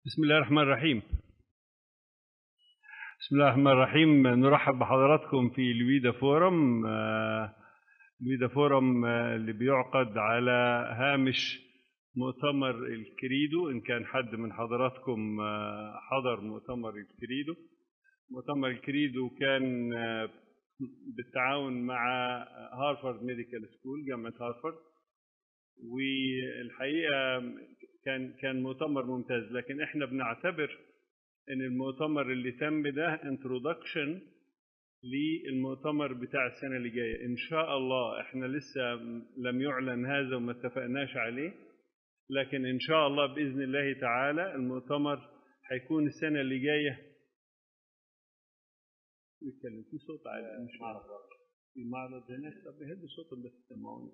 بسم الله الرحمن الرحيم بسم الله الرحمن الرحيم نرحب بحضراتكم في لويدا فورم آه، لويدا فورم آه، اللي بيعقد على هامش مؤتمر الكريدو إن كان حد من حضراتكم آه، حضر مؤتمر الكريدو مؤتمر الكريدو كان آه، بالتعاون مع هارفارد ميديكال سكول جامعة هارفارد والحقيقة كان كان مؤتمر ممتاز لكن احنا بنعتبر ان المؤتمر اللي تم ده انترودكشن للمؤتمر بتاع السنه اللي جايه ان شاء الله احنا لسه لم يعلن هذا وما اتفقناش عليه لكن ان شاء الله باذن الله تعالى المؤتمر هيكون السنه اللي جايه بيتكلم في صوت عالي مش معرض في معرض هناك طب يهدوا صوتهم بس تسمعوني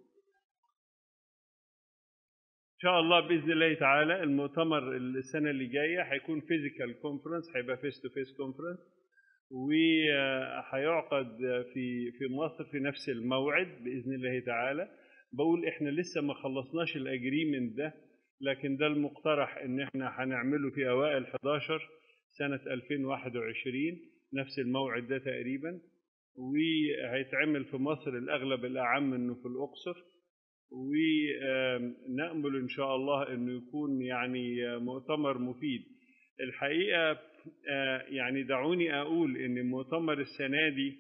ان شاء الله باذن الله تعالى المؤتمر السنه اللي جايه هيكون فيزيكال كونفرنس هيبقى فيس تو فيس كونفرنس وهيعقد في في مصر في نفس الموعد باذن الله تعالى بقول احنا لسه ما خلصناش الاجريمنت ده لكن ده المقترح ان احنا هنعمله في اوائل 11 سنه 2021 نفس الموعد ده تقريبا وهيتعمل في مصر الاغلب الاعم انه في الاقصر ونأمل إن شاء الله أنه يكون يعني مؤتمر مفيد الحقيقة يعني دعوني أقول أن المؤتمر السنة دي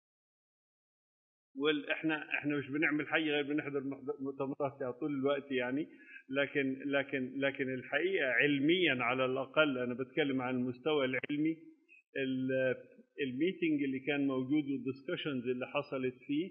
احنا احنا مش بنعمل حاجه غير بنحضر مؤتمرات طول الوقت يعني لكن لكن لكن الحقيقه علميا على الاقل انا بتكلم عن المستوى العلمي الميتنج اللي كان موجود والدسكشنز اللي حصلت فيه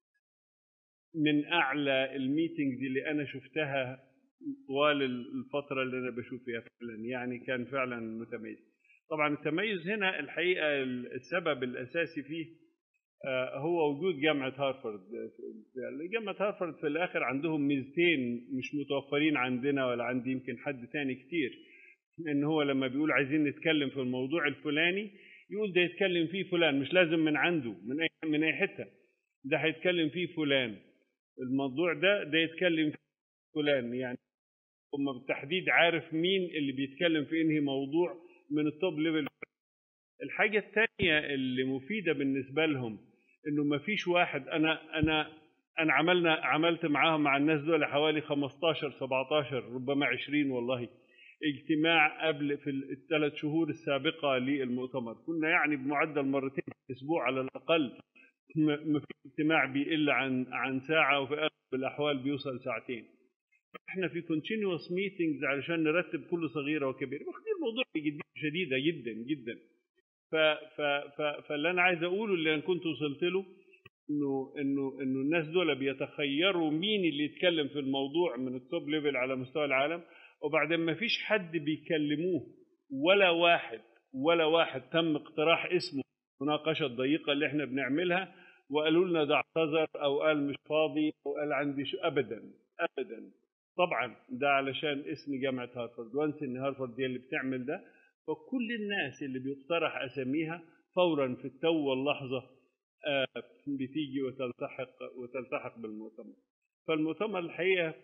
من اعلى الميتنجز اللي انا شفتها طوال الفتره اللي انا بشوف فيها فعلا يعني كان فعلا متميز طبعا التميز هنا الحقيقه السبب الاساسي فيه هو وجود جامعه هارفارد جامعه هارفارد في الاخر عندهم ميزتين مش متوفرين عندنا ولا عند يمكن حد تاني كتير ان هو لما بيقول عايزين نتكلم في الموضوع الفلاني يقول ده يتكلم فيه فلان مش لازم من عنده من اي من اي حته ده هيتكلم فيه فلان الموضوع ده ده يتكلم في فلان يعني هم بالتحديد عارف مين اللي بيتكلم في انهي موضوع من التوب ليفل الحاجه الثانيه اللي مفيده بالنسبه لهم انه ما فيش واحد انا انا انا عملنا عملت معاهم مع الناس دول حوالي 15 17 ربما 20 والله اجتماع قبل في الثلاث شهور السابقه للمؤتمر كنا يعني بمعدل مرتين في الاسبوع على الاقل ما في اجتماع بيقل عن عن ساعه وفي اغلب الاحوال بيوصل ساعتين احنا في كونتينوس ميتنجز علشان نرتب كل صغيره وكبيره واخدين الموضوع بجديه شديده جدا جدا ف ف ف فاللي انا عايز اقوله اللي انا كنت وصلت له انه انه انه الناس دول بيتخيروا مين اللي يتكلم في الموضوع من التوب ليفل على مستوى العالم وبعدين ما فيش حد بيكلموه ولا واحد ولا واحد تم اقتراح اسمه المناقشه الضيقه اللي احنا بنعملها وقالوا لنا ده اعتذر او قال مش فاضي او قال عندي شو ابدا ابدا طبعا ده علشان اسم جامعه هارفارد وانس ان هارفارد دي اللي بتعمل ده فكل الناس اللي بيقترح اساميها فورا في التو واللحظه آه بتيجي وتلتحق وتلتحق بالمؤتمر فالمؤتمر الحقيقه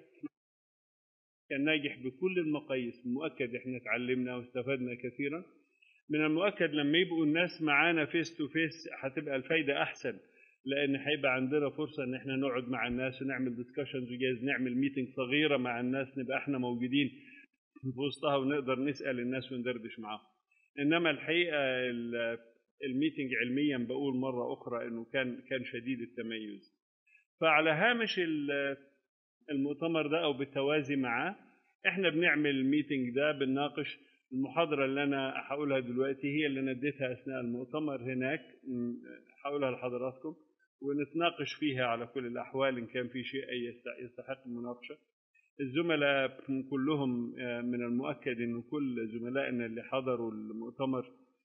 كان ناجح بكل المقاييس مؤكد احنا اتعلمنا واستفدنا كثيرا من المؤكد لما يبقوا الناس معانا فيس تو فيس هتبقى الفايده احسن لان هيبقى عندنا فرصه ان احنا نقعد مع الناس ونعمل ديسكشنز وجايز نعمل ميتنج صغيره مع الناس نبقى احنا موجودين في وسطها ونقدر نسال الناس وندردش معاهم انما الحقيقه الميتنج علميا بقول مره اخرى انه كان كان شديد التميز فعلى هامش المؤتمر ده او بالتوازي معاه احنا بنعمل الميتنج ده بنناقش المحاضره اللي انا هقولها دلوقتي هي اللي انا اديتها اثناء المؤتمر هناك هقولها لحضراتكم ونتناقش فيها على كل الاحوال ان كان في شيء يستحق المناقشه الزملاء كلهم من المؤكد ان كل زملائنا اللي حضروا المؤتمر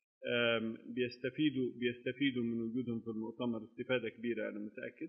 بيستفيدوا بيستفيدوا من وجودهم في المؤتمر استفاده كبيره انا متاكد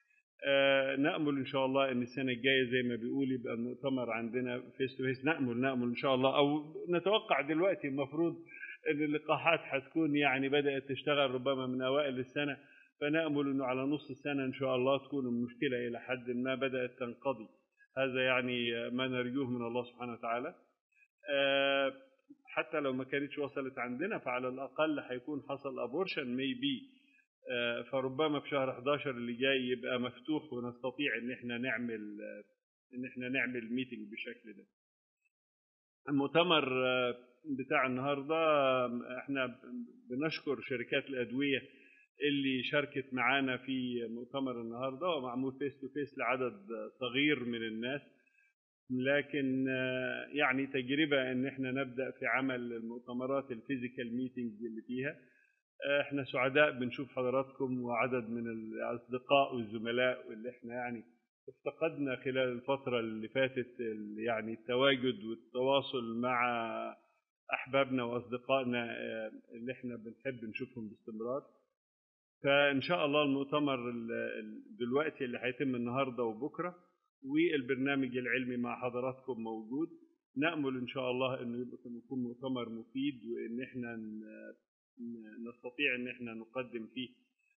نامل ان شاء الله ان السنه الجايه زي ما بيقول يبقى المؤتمر عندنا فيس تو فيس نامل نامل ان شاء الله او نتوقع دلوقتي المفروض ان اللقاحات حتكون يعني بدات تشتغل ربما من اوائل السنه فنامل انه على نص السنه ان شاء الله تكون المشكله الى حد ما بدات تنقضي هذا يعني ما نرجوه من الله سبحانه وتعالى حتى لو ما كانتش وصلت عندنا فعلى الاقل هيكون حصل ابورشن ميبي فربما في شهر 11 اللي جاي يبقى مفتوح ونستطيع ان احنا نعمل ان احنا نعمل ميتنج بالشكل ده المؤتمر بتاع النهارده احنا بنشكر شركات الادويه اللي شاركت معانا في مؤتمر النهارده ومعمول فيس تو فيس لعدد صغير من الناس لكن يعني تجربه ان احنا نبدا في عمل المؤتمرات الفيزيكال ميتنجز اللي فيها احنا سعداء بنشوف حضراتكم وعدد من الاصدقاء والزملاء واللي احنا يعني افتقدنا خلال الفترة اللي فاتت يعني التواجد والتواصل مع أحبابنا وأصدقائنا اللي احنا بنحب نشوفهم باستمرار فإن شاء الله المؤتمر دلوقتي اللي هيتم النهاردة وبكرة والبرنامج العلمي مع حضراتكم موجود نأمل إن شاء الله إنه يكون مؤتمر مفيد وإن احنا نستطيع إن احنا نقدم فيه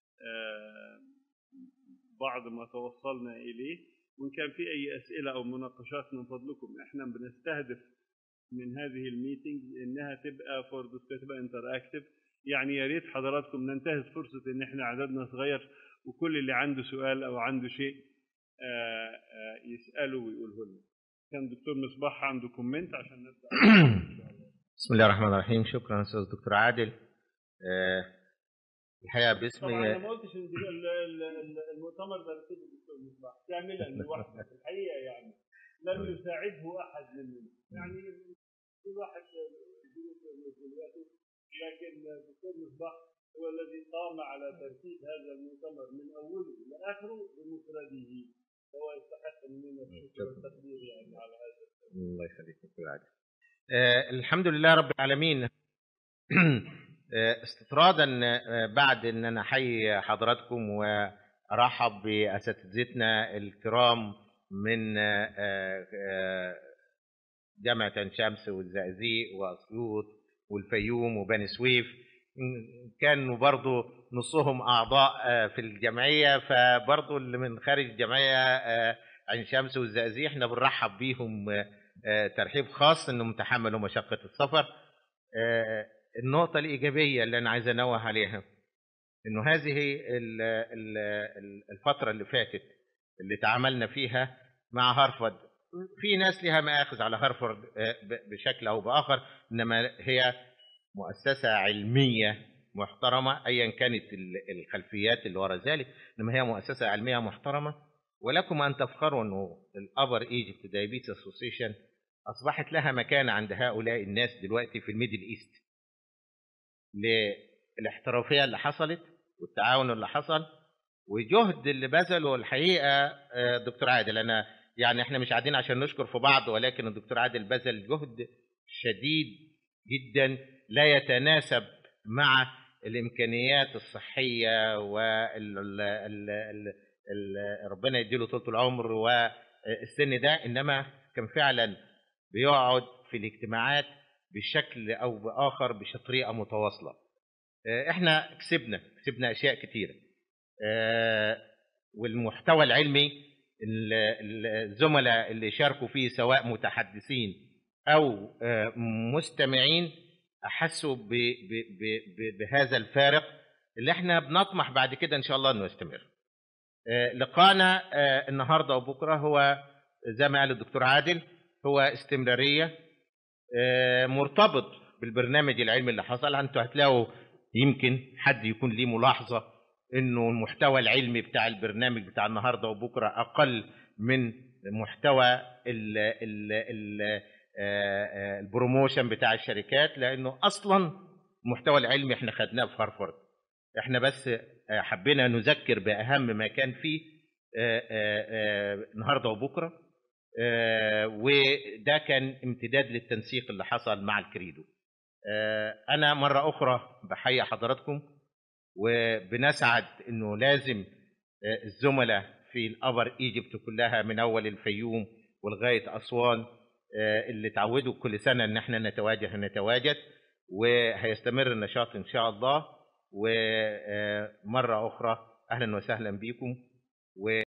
بعض ما توصلنا إليه وإن كان في أي أسئلة أو مناقشات من فضلكم إحنا بنستهدف من هذه الميتينجز إنها تبقى فور تبقى انتراكتيف يعني يا ريت حضراتكم ننتهز فرصة إن إحنا عددنا صغير وكل اللي عنده سؤال أو عنده شيء يسأله ويقوله لنا. كان دكتور مصباح عنده كومنت عشان نبدأ بسم الله الرحمن الرحيم شكرا أستاذ دكتور عادل الحقيقه باسمي طبعا انا ما قلتش ان المؤتمر ده رتب الدكتور مصباح كاملا لوحده الحقيقه يعني لم يساعده احد مننا يعني كل واحد مسؤولياته لكن الدكتور مصباح هو الذي قام على ترتيب هذا المؤتمر من اوله لاخره بمفرده فهو يستحق مننا الشكر والتقدير يعني على هذا الله يخليك دكتور عادل آه الحمد لله رب العالمين استطرادا بعد ان انا احيي حضراتكم وارحب باساتذتنا الكرام من جامعه عين شمس والزقازيق واسيوط والفيوم وبني سويف كانوا برضو نصهم اعضاء في الجمعيه فبرضو اللي من خارج الجمعيه عين شمس والزقازيق احنا بنرحب بيهم ترحيب خاص انهم تحملوا مشقه السفر النقطة الإيجابية اللي أنا عايز أنوه عليها إنه هذه الفترة اللي فاتت اللي تعاملنا فيها مع هارفارد في ناس لها مآخذ على هارفارد بشكل أو بآخر إنما هي مؤسسة علمية محترمة أيا كانت الخلفيات اللي وراء ذلك إنما هي مؤسسة علمية محترمة ولكم أن تفخروا أنه الأبر إيجيبت دايبيتس أسوسيشن أصبحت لها مكان عند هؤلاء الناس دلوقتي في الميدل إيست للاحترافيه اللي حصلت والتعاون اللي حصل وجهد اللي بذله الحقيقه دكتور عادل انا يعني احنا مش قاعدين عشان نشكر في بعض ولكن الدكتور عادل بذل جهد شديد جدا لا يتناسب مع الامكانيات الصحيه وال ربنا يديله طول العمر والسن ده انما كان فعلا بيقعد في الاجتماعات بشكل او باخر بطريقه متواصله احنا كسبنا كسبنا اشياء كتيره والمحتوى العلمي الزملاء اللي شاركوا فيه سواء متحدثين او مستمعين احسوا بهذا الفارق اللي احنا بنطمح بعد كده ان شاء الله انه يستمر لقانا النهارده وبكره هو زي ما قال الدكتور عادل هو استمراريه مرتبط بالبرنامج العلمي اللي حصل انتوا هتلاقوا يمكن حد يكون ليه ملاحظه انه المحتوى العلمي بتاع البرنامج بتاع النهارده وبكره اقل من محتوى ال ال ال البروموشن بتاع الشركات لانه اصلا المحتوى العلمي احنا خدناه في هارفارد احنا بس حبينا نذكر باهم ما كان فيه النهارده وبكره وده كان امتداد للتنسيق اللي حصل مع الكريدو انا مره اخرى بحيي حضراتكم وبنسعد انه لازم الزملاء في الابر ايجيبت كلها من اول الفيوم ولغايه اسوان اللي تعودوا كل سنه ان احنا نتواجه نتواجد وهيستمر النشاط ان شاء الله ومره اخرى اهلا وسهلا بكم و